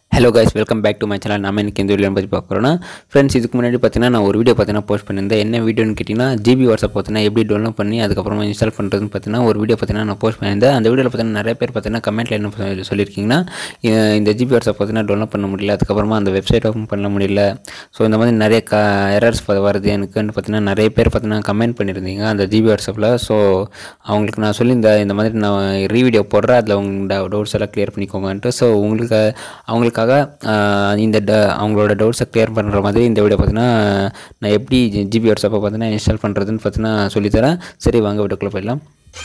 hello guys welcome back to my channel நம்ம இன்னைக்கு இந்த வீடியோ பற்றி பார்க்க போகிறோம்னா ஃப்ரெண்ட்ஸ் இதுக்கு முன்னாடி பார்த்தீங்கன்னா நான் ஒரு வீடியோ பார்த்தீங்கன்னா போஸ்ட் பண்ணியிருந்தேன் என்ன வீடியோன்னு கேட்டிங்கன்னா ஜிபி வாட்ஸ்அப் பார்த்தீங்கன்னா எப்படி டவுன்லோட் பண்ணி அதுக்கப்புறமா இன்ஸ்டால் பண்ணுறதுன்னு பார்த்தீங்கன்னா ஒரு வீடியோ பார்த்தீங்கன்னா நான் போஸ்ட் பண்ணியிருந்தேன் அந்த வீடியோவில் பார்த்தீங்கன்னா நிறைய பேர் பார்த்தீங்கன்னா கமெண்ட்டில் என்ன சொல்லி- சொல்லியிருக்கீங்கன்னா அஹ் இந்த ஜிபி வாட்ஸ்அப் பார்த்தீங்கன்னா டவுன்லோட் பண்ண முடியல அதுக்கப்புறமா அந்த வெப்சைட் ஓப்பன் பண்ண முடியல ஸோ இந்த மாதிரி நிறைய க எரர்ஸ் வருது எனக்குன்னு பார்த்தீங்கன்னா நிறைய பேர் பார்த்தீங்கன்னா கமெண்ட் பண்ணியிருந்தீங்க அந்த ஜிபி வாட்ஸ்அப்பில் ஸோ அவங்களுக்கு நான் சொல்லியிருந்தேன் இந்த மாதிரி நான் ரீ வீடியோ போடுறேன் அதில் உங்க டவுட்ஸ் எல்லாம் க்ளியர் பண்ணிக்கோங்கன்ட்டு ஸோ உங்களுக்கு அவங்களுக்காக ஆஹ், இந்த ட அவங்களோட டவுட்ஸை க்ளியர் பண்ணுற மாதிரி இந்த வீடியோ பார்த்தீங்கன்னா நான் எப்படி ஜிபி வாட்ஸ்அப்பை பார்த்தீங்கன்னா இன்ஸ்டால் பண்ணுறதுன்னு பார்த்தீங்கன்னா சொல்லித்தரேன் சரி வாங்க வீடியோக்குள்ளே போயிடலாம்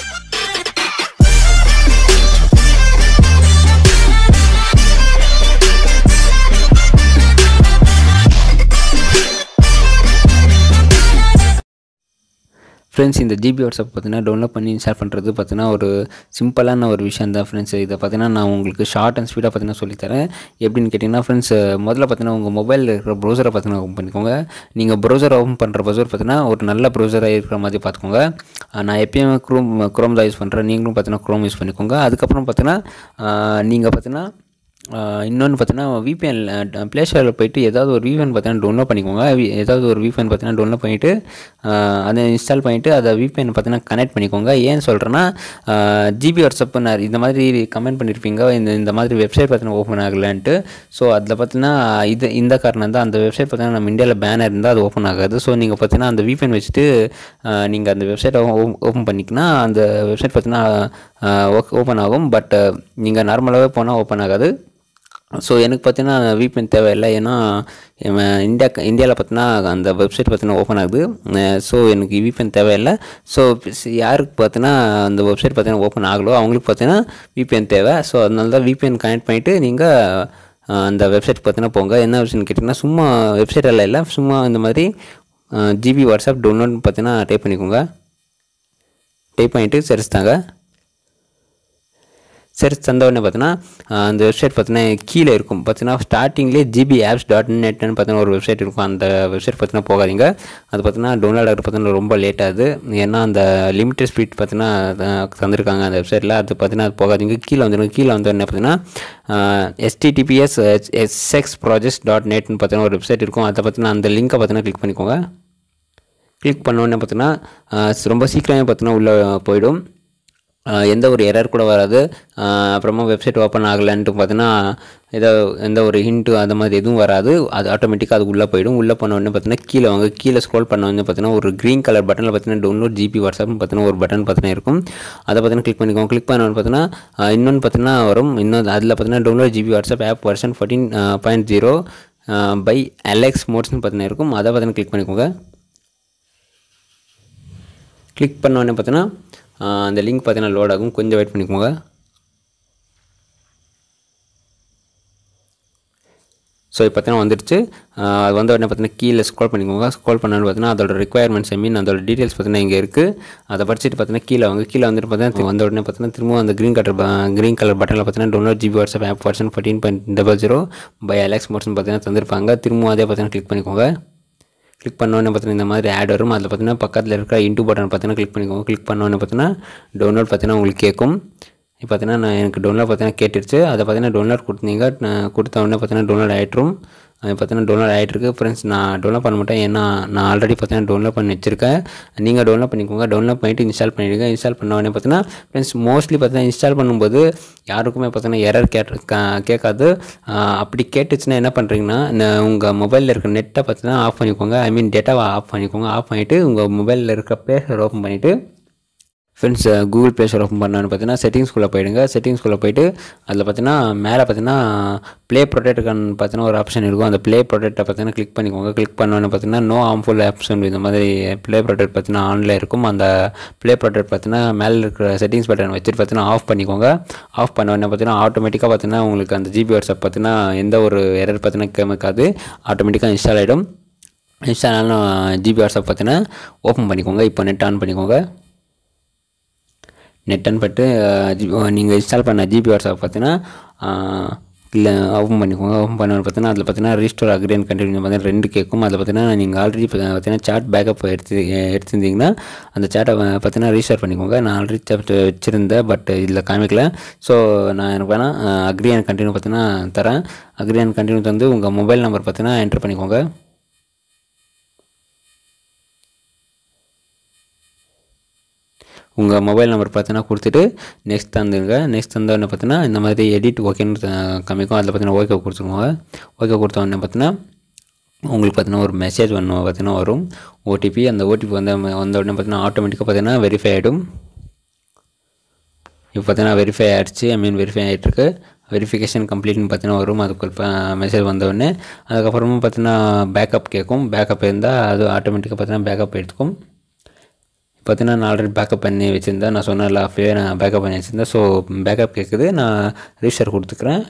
ஃப்ரெண்ட்ஸ் இந்த ஜிபி வாட்ஸ்அப் பார்த்தீங்கன்னா டவுன்லோட் பண்ணி இன்ஸ்டால் பண்ணுறது பார்த்தீங்கன்னா ஒரு சிம்பிளான ஒரு விஷயம் தான் ஃப்ரெண்ட்ஸ் இதை பார்த்தீங்கன்னா நான் உங்களுக்கு ஷார்ட் அண்ட் ஸ்பீடாக பார்த்தீங்கன்னா சொல்லித்தரேன் எப்படின்னு கேட்டிங்கன்னா ஃப்ரெண்ட்ஸ் முதல்ல பார்த்தீங்கன்னா உங்கள் மொபைலில் இருக்கிற ப்ரௌசரை பார்த்தீங்கன்னா ஓப்பன் பண்ணிக்கோங்க நீங்கள் ப்ரௌசர் ஓப்பன் பண்ணுற ப்ரௌசர் பார்த்தீங்கன்னா ஒரு நல்ல ப்ரௌசராக இருக்கிற மாதிரி பார்த்துக்கோங்க அஹ் நான் எப்பயும் க்ரோம் க்ரோம் தான் யூஸ் பண்ணுறேன் நீங்களும் பார்த்தீங்கன்னா க்ரோம் யூஸ் பண்ணிக்கோங்க அதுக்கப்புறம் பார்த்தீங்கன்னா நீங்கள் பார்த்தீங்கன்னா இன்னொன்று பார்த்தீங்கன்னா விபிஎன் ப்ளே ஸ்டோரில் போயிட்டு ஏதாவது ஒரு விபிஎன் பார்த்தீங்கன்னா டவுன்லோட் பண்ணிக்கோங்க வி- ஏதாவது ஒரு விபிஎன் பார்த்தீங்கன்னா டவுன்லோட் பண்ணிவிட்டு அதை இன்ஸ்டால் பண்ணிவிட்டு அதை விபிஎன் பார்த்தீங்கன்னா கனெக்ட் பண்ணிக்கோங்க ஏன் சொல்கிறேன்னா ஜிபி வாட்ஸ்அப் நான் இந்த மாதிரி கமெண்ட் பண்ணியிருப்பீங்க இந்த இந்த மாதிரி வெப்சைட் பார்த்தீங்கன்னா ஓப்பன் ஆகலைன்ட்டு ஸோ அதில் பார்த்தீங்கன்னா இது இந்த காரணம் தான் அந்த வெப்சைட் பார்த்தீங்கன்னா நம்ம இந்தியாவில் பேனர் இருந்தால் அது ஓப்பன் ஆகாது ஸோ நீங்கள் பார்த்தீங்கன்னா அந்த விபிஎன் வச்சுட்டு நீங்கள் அந்த வெப்சைட்டை ஓப்பன் பண்ணிக்கினா அந்த வெப்சைட் பார்த்தீங்கன்னா ஓப்பன் ஆகும் பட் நீங்கள் நார்மலாகவே போனால் ஓப்பன் ஆகாது ஸோ எனக்கு பார்த்தீங்கன்னா விபிஎன் தேவையில்லை ஏன்னா இவன் இந்தியா இந்தியாவில் பார்த்தீங்கன்னா அந்த வெப்சைட் பார்த்தீங்கன்னா ஓப்பன் ஆகுது ஸோ எனக்கு விபிஎன் தேவையில்லை ஸோ யாருக்கு பார்த்தீங்கன்னா அந்த வெப்சைட் பார்த்தீங்கன்னா ஓப்பன் ஆகலோ அவங்களுக்கு பார்த்தீங்கன்னா விபிஎன் தேவை ஸோ அதனால தான் விபிஎன் கனெக்ட் பண்ணிவிட்டு நீங்கள் அந்த வெப்சைட் பார்த்தீங்கன்னா போங்க என்ன வெப்சைட்னு கேட்டிங்கன்னா சும்மா வெப்சைட் எல்லாம் இல்லை சும்மா இந்த மாதிரி ஜிபி வாட்ஸ்அப் டவுன்லோட் பார்த்தீங்கன்னா டைப் பண்ணிக்கோங்க டைப் பண்ணிவிட்டு சர்ச் தாங்க சர்ச் தந்த உடனே பார்த்தீங்கன்னா ஆஹ் அந்த வெப்சைட் பார்த்தீங்கன்னா கீழே இருக்கும் பார்த்தீங்கன்னா ஸ்டார்டிங்லேயே ஜிபி ஆப்ஸ் டாட் நெட்னு பார்த்தீங்கன்னா ஒரு வெப்சைட் இருக்கும் அந்த வெப்சைட் பார்த்தீங்கன்னா போகாதீங்க அது பார்த்தீங்கன்னா டவுன்லோட் ஆகிறது பார்த்தீங்கன்னா ரொம்ப லேட் ஆகுது ஏன்னா அந்த லிமிட்டட் ஸ்பீட் பார்த்தீங்கன்னா அஹ் தந்திருக்காங்க அந்த வெப்சைட்டில் அது பார்த்தீங்கன்னா அது போகாதீங்க கீழே வந்துடும் கீழே வந்து என்ன பார்த்தீங்கன்னா எஸ்டிடிபிஎஸ் எஸ்எக்ஸ் ப்ராஜெக்ட்ஸ் டாட் நெட்னு பார்த்தீங்கன்னா ஒரு வெப்சைட் இருக்கும் அதை பார்த்தீங்கன்னா அந்த லிங்கை பார்த்தீங்கன்னா கிளிக் பண்ணிக்கோங்க கிளிக் பண்ண உடனே பார்த்தீங்கன்னா ஆஹ் ரொம்ப சீக்கிரமே பார்த்தீங்கன்னா உள்ளே போயிடும் ஆஹ் எந்த ஒரு எரர் கூட வராது ஆஹ் அப்புறமா வெப்சைட் ஓப்பன் ஆகலைன்ட்டு பார்த்தீங்கன்னா ஏதோ எந்த ஒரு ஹிண்ட்டு அந்த மாதிரி எதுவும் வராது அது ஆட்டோமேட்டிக்காக அது உள்ளே போயிடும் உள்ளே பண்ண உடனே பார்த்தீங்கன்னா கீழே வாங்க கீழே ஸ்க்ரோல் பண்ண உடனே பார்த்தீங்கன்னா ஒரு க்ரீன் கலர் பட்டனில் பார்த்தீங்கன்னா டவுன்லோட் ஜிபி வாட்ஸ்அப்னு பார்த்தீங்கன்னா ஒரு பட்டன் பார்த்தீங்கன்னா இருக்கும் அதை பார்த்தீங்கன்னா கிளிக் பண்ணிக்கோங்க கிளிக் பண்ண உடனே பார்த்தீங்கன்னா ஆஹ் இன்னொன்று பார்த்தீங்கன்னா வரும் இன்னும் அதில் பார்த்தீங்கன்னா download GB WhatsApp app version fourteen point zero by Alex மோட்ஸ்னு பார்த்தீங்கன்னா இருக்கும் அதை பார்த்தீங்கன்னா கிளிக் பண்ணிக்கோங்க கிளிக் பண்ண உடனே பார்த்தீங்கன்னா ஆஹ் அந்த லிங்க் பார்த்தீங்கன்னா லோட் ஆகும் கொஞ்சம் வெயிட் பண்ணிக்கோங்க ஸோ இப்போ பார்த்தீங்கன்னா வந்துடுச்சு ஆஹ் அது வந்த உடனே பார்த்தீங்கன்னா கீழே ஸ்க்ரோல் பண்ணிக்கோங்க ஸ்க்ரோல் பண்ணாலும் பார்த்தீங்கன்னா அதோட ரிக்குவயர்மெண்ட்ஸ் ஐ மீன் அதோட டீட்டெயில்ஸ் பார்த்தீங்கன்னா இங்கே இருக்குது அதை படிச்சுட்டு பார்த்தீங்கன்னா கீழே வாங்க கீழே வந்துட்டு பார்த்தீங்கன்னா வந்த உடனே பார்த்தீங்கன்னா திரும்ப அந்த க்ரீன் கலர் க்ரீன் கலர் பட்டனில் பார்த்தீங்கன்னா download GB WhatsApp app WhatsApp fourteen point double zero by Alex மோட்ஸ்னு பார்த்தீங்கன்னா தந்திருப்பாங்க திரும்ப அதே பார்த்தீங்கன்னா கிளிக் பண்ணிக்கோங்க கிளிக் பண்ண உடனே பார்த்தீங்கன்னா இந்த மாதிரி ஆட் வரும் அதில் பார்த்தீங்கன்னா பக்கத்தில் இருக்கிற இன்டூ பட்டன் பார்த்தீங்கன்னா கிளிக் பண்ணிக்கோங்க கிளிக் பண்ண உடனே பார்த்தீங்கன்னா டவுன்லோட் பார்த்தீங்கன்னா உங்களுக்கு கேட்கும் இப்போ பார்த்தீங்கன்னா நான் எனக்கு டவுன்லோட் பார்த்தீங்கன்னா கேட்டுருச்சு அதை பார்த்தீங்கன்னா டவுன்லோட் கொடுத்தீங்க நான் கொடுத்த உடனே பார்த்தீங்கன்னா டவுன்லோட் ஆகிட்டுரும் அது பார்த்தீங்கன்னா டவுன்லோட் ஆகிட்டு இருக்கு ஃப்ரெண்ட்ஸ் நான் டவுன்லோட் பண்ண மாட்டேன் ஏன்னா நான் ஆல்ரெடி பார்த்தீங்கன்னா டவுன்லோட் பண்ணி வச்சிருக்கேன் நீங்கள் டவுன்லோட் பண்ணிக்கோங்க டவுன்லோட் பண்ணிவிட்டு இன்ஸ்டால் பண்ணிடுங்க இன்ஸ்டால் பண்ண உடனே பார்த்தீங்கன்னா ஃப்ரெண்ட்ஸ் மோஸ்ட்லி பார்த்தீங்கன்னா இன்ஸ்டால் பண்ணும்போது யாருக்குமே பார்த்தீங்கன்னா எரர் கேட் கேட்காது ஆஹ் அப்படி கேட்டுச்சுன்னா என்ன பண்ணுறீங்கன்னா உங்கள் மொபைலில் இருக்க நெட்டை பார்த்தீங்கன்னா ஆஃப் பண்ணிக்கோங்க ஐ மீன் டேட்டாவை ஆஃப் பண்ணிக்கோங்க ஆஃப் பண்ணிவிட்டு உங்கள் மொபைலில் இருக்க ப்ளேஸர் ஓப்பன் பண்ணிவிட்டு friends Google Play Store open பண்ணான்னு பார்த்தீங்கன்னா செட்டிங்ஸ்குள்ளே போயிடுங்க செட்டிங்ஸ்குள்ளே போயிட்டு அதில் பார்த்தீங்கன்னா மேலே பார்த்தீங்கன்னா ப்ளே ப்ரொடெக்ட்டுக்கான பார்த்தீங்கன்னா ஒரு ஆப்ஷன் இருக்கும் அந்த ப்ளே ப்ரொடெக்ட்டை பார்த்தீங்கன்னா கிளிக் பண்ணிக்கோங்க கிளிக் பண்ணோன்னு பார்த்தீங்கன்னா நோ ஹார்ம்ஃபுல் ஆப்ஷன் இந்த மாதிரி ப்ளே ப்ரொடெக்ட் பார்த்தீங்கன்னா ஆனில் இருக்கும் அந்த ப்ளே ப்ரொடெக்ட் பார்த்தீங்கன்னா மேலே இருக்கிற செட்டிங்ஸ் பட்டன் வச்சுட்டு பார்த்தீங்கன்னா ஆஃப் பண்ணிக்கோங்க ஆஃப் பண்ண உடனே பார்த்தீங்கன்னா ஆட்டோமேட்டிக்காக பார்த்தீங்கன்னா உங்களுக்கு அந்த ஜிபி வாட்ஸ்அப் பார்த்தீங்கன்னா எந்த ஒரு எரர் பார்த்தீங்கன்னா கேட்காது ஆட்டோமேட்டிக்காக இன்ஸ்டால் ஆகிடும் இன்ஸ்டால் ஆனாலும் ஜிபி வாட்ஸ்அப் பார்த்தீங்கன்னா ஓப்பன் பண்ணிக்கோங்க இப்போ நெட் ஆன் பண்ணிக்கோங்க நெட் ஆன் பண்ணிட்டு நீங்கள் இன்ஸ்டால் பண்ண ஜிபி வாட்ஸ்அப் பார்த்தீங்கன்னா இல்லை ஓப்பன் பண்ணிக்கோங்க ஓப்பன் பண்ண பார்த்தீங்கன்னா அதில் பார்த்தீங்கன்னா ரீஸ்டோர் அக்ரி அண்ட் கண்டினியூ பார்த்தீங்கன்னா ரெண்டு கேட்கும் அதில் பார்த்தீங்கன்னா நீங்கள் ஆல்ரெடி பார்த்தீங்கன்னா சாட் பேக்கப் எடுத்து எடுத்திருந்தீங்கன்னா அந்த சேட்டை பார்த்தீங்கன்னா ரீஸ்டோர் பண்ணிக்கோங்க நான் ஆல்ரெடி சாட் வச்சுருந்தேன் பட் இதில் காமிக்கல ஸோ நான் எனக்கு வேணால் அக்ரி அண்ட் கண்டினியூ பார்த்தீங்கன்னா தரேன் அக்ரி அண்ட் கண்டினியூ வந்து உங்கள் மொபைல் நம்பர் பார்த்தீங்கன்னா என்டர் பண்ணிக்கோங்க உங்கள் மொபைல் நம்பர் பார்த்தீங்கன்னா கொடுத்துட்டு நெக்ஸ்ட் தந்துருங்க நெக்ஸ்ட் தந்தோடனே பார்த்தீங்கன்னா இந்த மாதிரி எடிட் ஓகேன்னு த- காமிக்கும் அதில் பார்த்தீங்கன்னா ஓகே கொடுத்துருவோங்க ஓகே கொடுத்த உடனே பார்த்தீங்கன்னா உங்களுக்கு பார்த்தீங்கன்னா ஒரு மெசேஜ் ஒன்று பார்த்தீங்கன்னா வரும் ஓடிபி அந்த ஓடிபி வந்த வந்த உடனே பார்த்தீங்கன்னா ஆட்டோமேட்டிக்காக பார்த்தீங்கன்னா வெரிஃபை ஆகிடும் இப்போ பார்த்தீங்கன்னா வெரிஃபை ஆகிடுச்சு ஐ மீன் வெரிஃபை ஆகிட்டுருக்கு வெரிஃபிகேஷன் கம்ப்ளீட்னு பார்த்தீங்கன்னா வரும் அதுக்கு மெசேஜ் வந்த உடனே அதுக்கப்புறமா பார்த்தீங்கன்னா பேக்கப் கேட்கும் பேக்கப் இருந்தால் அது ஆட்டோமேட்டிக்காக பார்த்தீங்கன்னா பேக்கப் எடுத்துக்கும் பார்த்தீங்கன்னா நான் ஆல்ரெடி பேக்கப் பண்ணி வச்சுருந்தேன் நான் சொன்னல அப்பயே நான் பேக்கப் பண்ணி வச்சுருந்தேன் ஸோ பேக்கப் கேட்குது நான் ரிஜிஸ்டர் கொடுத்துக்கிறேன்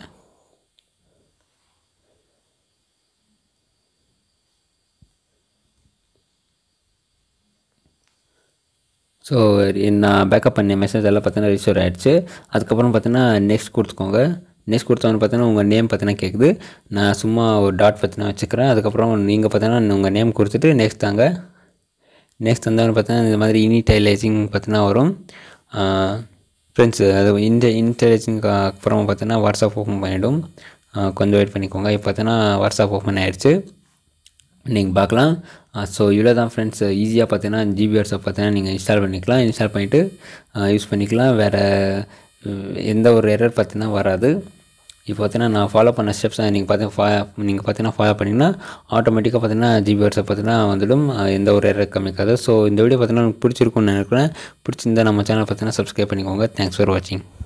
ஸோ நான் பேக்கப் பண்ண மெசேஜ் எல்லாம் பார்த்தீங்கன்னா ரிஜிஸ்டர் ஆகிடுச்சு அதுக்கப்புறம் பார்த்தீங்கன்னா நெக்ஸ்ட் கொடுத்துக்கோங்க நெக்ஸ்ட் கொடுத்தவொன்னு பார்த்தீங்கன்னா உங்கள் நேம் பார்த்தீங்கன்னா கேட்குது நான் சும்மா ஒரு டாட் பார்த்தீங்கன்னா வச்சுக்கிறேன் அதுக்கப்புறம் நீங்கள் பார்த்தீங்கன்னா உங்கள் நேம் கொடுத்துட்டு நெக்ஸ்ட் தாங்க நெக்ஸ்ட் வந்தவங்க பார்த்தீங்கன்னா இந்த மாதிரி இனிடைலைசிங் பார்த்தீங்கன்னா வரும் ஃப்ரெண்ட்ஸ் அது இந்த இன்டெலிஜிங்க்கு அப்புறம் பார்த்தீங்கன்னா வாட்ஸ்அப் ஓப்பன் பண்ணிவிடும் கொஞ்சம் வெயிட் பண்ணிக்கோங்க இப்போ பார்த்தீங்கன்னா வாட்ஸ்அப் ஓப்பன் ஆயிடுச்சு நீங்கள் பார்க்கலாம் ஸோ இவ்வளோ தான் ஃப்ரெண்ட்ஸ் ஈஸியாக பார்த்தீங்கன்னா ஜிபி வாட்ஸ்அப் பார்த்தீங்கன்னா நீங்கள் இன்ஸ்டால் பண்ணிக்கலாம் இன்ஸ்டால் பண்ணிவிட்டு யூஸ் பண்ணிக்கலாம் வேறு எந்த ஒரு எரர் பார்த்தீங்கன்னா வராது இப்போ பார்த்தீங்கன்னா நான் ஃபாலோ பண்ண ஸ்டெப்ஸ் நீங்கள் பார்த்தீங்கன்னா ஃபா நீங்கள் பார்த்தீங்கன்னா ஃபாலோ பண்ணிங்கன்னா ஆட்டோமேட்டிக்காக பார்த்தீங்கன்னா ஜிபி வாட்ஸ்அப் பார்த்தீங்கன்னா வந்துடும் அஹ் எந்த ஒரு எரர் காமிக்காது ஸோ இந்த வீடியோ பார்த்தீங்கன்னா உங்களுக்கு பிடிச்சிருக்கும்னு நினைக்கிறேன் பிடிச்சிருந்தா நம்ம சேனல் பார்த்தீங்கன்னா சப்ஸ்கிரைப் பண்ணிக்கோங்க தேங்க்ஸ் ஃபார் வாட்சிங்